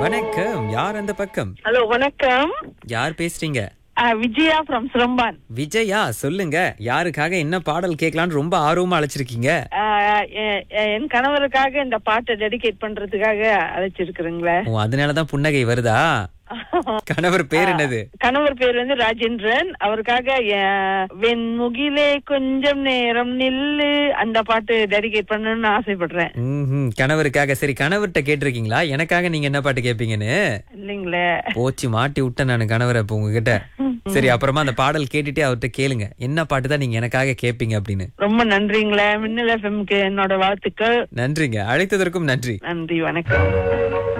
வணக்கம் யார் அந்த பக்கம் ஹலோ வணக்கம் யார் பேசுறீங்க ஆ, விஜயா ஃப்ரம் சிரம்பான் விஜயா சொல்லுங்க யாருக்காக என்ன பாடல் கேட்கலான்னு ரொம்ப ஆர்வமா அழைச்சிருக்கீங்க ஆ, எ- எ- என் கணவருக்காக இந்த பாட்டை டெடிகேட் பண்றதுக்காக அழைச்சிருக்கிறீங்களே ஓ அதனாலதான் புன்னகை வருதா கணவர் பேர் என்னது கணவர் பேர் வந்து ராஜேந்திரன் அவருக்காக எ- வெண்முகிலே கொஞ்சம் நேரம் நில்லு அந்த பாட்டு டெடிகேட் பண்ணணும்னு ஆசைப்படுறேன் ம்ஹும். கணவருக்காக சரி கணவர்கிட்ட கேட்டிருக்கீங்களா எனக்காக நீங்க என்ன பாட்டு கேட்பீங்கன்னு இல்லைங்களே போச்சு மாட்டி விட்டேன் நான் கணவரை இப்ப உங்ககிட்ட சரி அப்புறமா அந்த பாடல் கேட்டுட்டே அவர்கிட்ட கேளுங்க என்ன பாட்டு தான் நீங்க எனக்காக கேட்பீங்க அப்படின்னு ரொம்ப நன்றிங்களே மின்னல் எஃப்எம்க்கு என்னோட வாழ்த்துக்கள் நன்றிங்க அழைத்ததற்கும் நன்றி நன்றி வணக்கம்